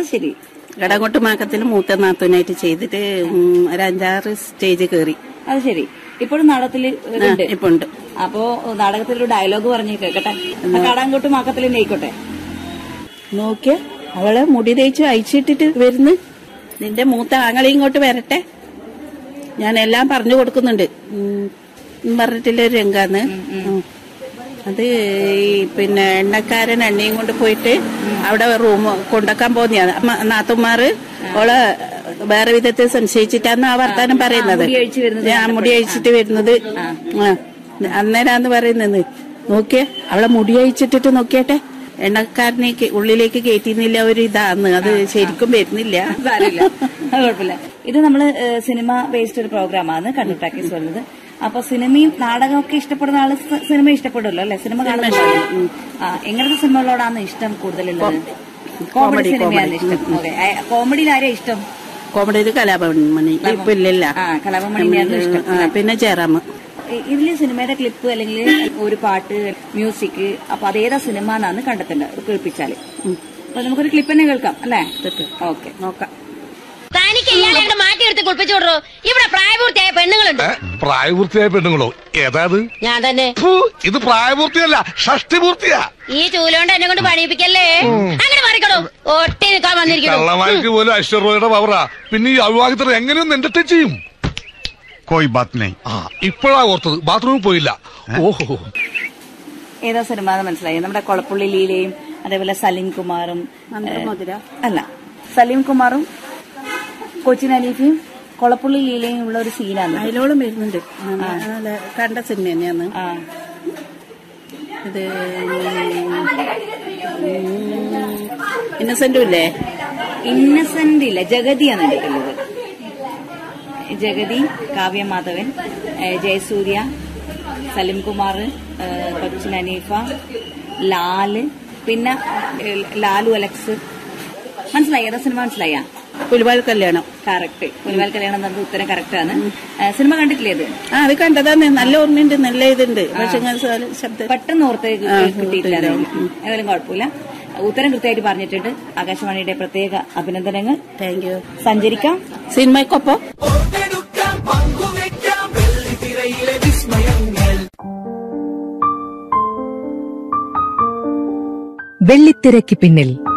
അത് ശരി കടങ്ങോട്ട് മാക്കത്തിൽ മൂത്ത നാത്തൂനായിട്ട് ചെയ്തിട്ട് ഉം, ഒരു അഞ്ചാറ് സ്റ്റേജ് കയറി അത് ശരി ഇപ്പോഴും നാടകത്തിൽ ഉണ്ട് ഇപ്പൊ ഉണ്ട് അപ്പോ നാടകത്തിലൊരു ഡയലോഗ് പറഞ്ഞു കേക്കട്ടെ കടാങ്കോട്ട് മാക്കത്തിൽ തന്നെ ആയിക്കോട്ടെ നോക്കിയ അവളെ മുടി തേച്ച് അയച്ചിട്ടിട്ട് വരുന്നു നിന്റെ മൂത്ത ആങ്ങളെ ഇങ്ങോട്ട് വരട്ടെ ഞാൻ എല്ലാം പറഞ്ഞു കൊടുക്കുന്നുണ്ട് ഉം, ഉം പറഞ്ഞിട്ടില്ല ഒരു രംഗാന്ന് ഉം. അത് ഈ പിന്നെ എണ്ണക്കാരൻ എണ്ണയും കൊണ്ട് പോയിട്ട് അവിടെ റൂം കൊണ്ടാക്കാൻ പോന്നെയാണ് അമ്മ നാത്തുമാറ് ഓളെ വേറെ വിധത്തിൽ സംശയിച്ചിട്ടാന്ന് ആ വർത്താനം പറയുന്നത് മുടി അഴിച്ച് വരുന്നത് ഞാൻ മുടി അഴിച്ചിട്ട് വരുന്നത് ആ അന്നേരാന്ന് പറയുന്നത് നോക്കിയേ അവളെ മുടി അഴിച്ചിട്ടിട്ട് നോക്കിയട്ടെ എണ്ണക്കാരനെ കേ- ഉള്ളിലേക്ക് കയറ്റിന്നില്ല ഒരു ഇതാന്ന് അത് ശരിക്കും വരുന്നില്ല സാരമില്ല അത് കുഴപ്പമില്ല ഇത് നമ്മള് ഏഹ്, സിനിമ ബേസ്ഡ് ഒരു പ്രോഗ്രാമാണ് കണ്ണൂർ ടാക്കീസ് വരുന്നത് അപ്പൊ സിനിമയും നാടകമൊക്കെ ഇഷ്ടപ്പെടുന്ന ആള് സ- സിനിമ ഇഷ്ടപ്പെടുമല്ലോ അല്ലെ സിനിമ കാണുന്നുണ്ടല്ലോ ആ എങ്ങനത്തെ സിനിമകളോടാണ് ഇഷ്ടം കൂടുതലുള്ളത് കോമഡി സിനിമയാണ് ഇഷ്ടം ഓക്കെ കോമഡിയിൽ ആരെയാ ഇഷ്ടം കോമഡിയിൽ കലാഭവൻമണി ഇപ്പൊ ഇല്ലല്ല ആ കലാപമണിയാണ് ഇഷ്ടം ആ, പിന്നെ ജയറാം ഇ- ഇതില് സിനിമയുടെ ക്ലിപ്പ് അല്ലെങ്കിൽ ഒരു പാട്ട് മ്യൂസിക് അപ്പൊ അതേതാ സിനിമ എന്നാണ് കണ്ടെത്തേണ്ടത് കേൾപ്പിച്ചാല് അപ്പൊ നമുക്കൊരു ക്ലിപ്പ് തന്നെ കേൾക്കാം അല്ലേ ഓക്കെ നോക്കാം തനിക്ക് ഇയാളെ അങ്ങട് മാറ്റിയെടുത്ത് കുളിപ്പിച്ചു വിടറോ ഇവിടെ പ്രായപൂർത്തിയായ പെണ്ണുങ്ങളുണ്ട് പ്രായപൂർത്തിയായ പെണ്ണുങ്ങളോ ഏതാത് ഞാൻ തന്നെ ഫു, ഇത് പ്രായപൂർത്തിയല്ല ഷഷ്ടിപൂർത്തിയാ ഈ ചൂലോണ്ട് എന്നെ കൊണ്ട് പണിയിപ്പിക്കല്ലേ അങ്ങനെ മാറിക്കടോ ഒട്ടി നിൽക്കാൻ വന്നിരിക്കണോ കള്ളമാർക്ക് പോലും ഐശ്വര്യയുടെ പവറാ പിന്നെ ഈ അവിവാഹിതർ എങ്ങനെയൊന്നും എന്റർടൈൻ ചെയ്യും कोई बात नहीं ആ ഇപ്പോഴാ ഓർത്തത് ബാത്റൂമിൽ പോയില്ല ഓഹോ ഏതാ സിനിമ എന്ന് മനസ്സിലായി നമ്മുടെ കൊളപ്പുള്ളി ലീലയും അതേപോലെ സലീം കുമാറും മന്ത്രമധുര അല്ല സലീം കുമാറും കൊച്ചിൻ അനീഫയും കൊളപ്പുള്ളി ലീലയും ഉള്ള ഒരു സീനാണ് അതിലോളം വരുന്നുണ്ട് നല്ല കണ്ട സിനിമ തന്നെയാണ് ആ ഇത് ഇന്നസെന്റും ഇല്ലേ ഇന്നസെന്റ് ഇല്ല ജഗതിയാണ് എടുക്കുന്നത് ജഗതി കാവ്യ മാധവൻ ഏ, ജയസൂര്യ സലിം കുമാർ ഏ, കൊച്ചിൻ അനീഫ ലാല് പിന്നെ ഏ, ലാലു അലക്സ് മനസ്സിലായി ഏതാ സിനിമ മനസ്സിലായ പുലിവാൽ കല്യാണം കറക്റ്റ് ഒരുപാട് കല്യാണം എന്നത് ഉത്തരം കറക്റ്റ് ആണ് ഏ, സിനിമ കണ്ടിട്ടില്ലേ ഇത് ആ അത് കണ്ടതാന്ന് നല്ല ഓർമ്മയുണ്ട് നല്ല ഇതുണ്ട് പക്ഷെ ഞാൻ സ- ശബ്ദം പെട്ടെന്ന് ഓർത്ത് ആ, കിട്ടിയിട്ടില്ല ഓർത്തില്ല. ഏതായാലും കുഴപ്പമില്ല ഉത്തരം കൃത്യമായിട്ട് പറഞ്ഞിട്ടുണ്ട് ആകാശവാണിയുടെ പ്രത്യേക അഭിനന്ദനങ്ങൾ താങ്ക് യു സഞ്ചരിക്കാം സിനിമയ്ക്കൊപ്പം വെള്ളിത്തിരക്ക് പിന്നിൽ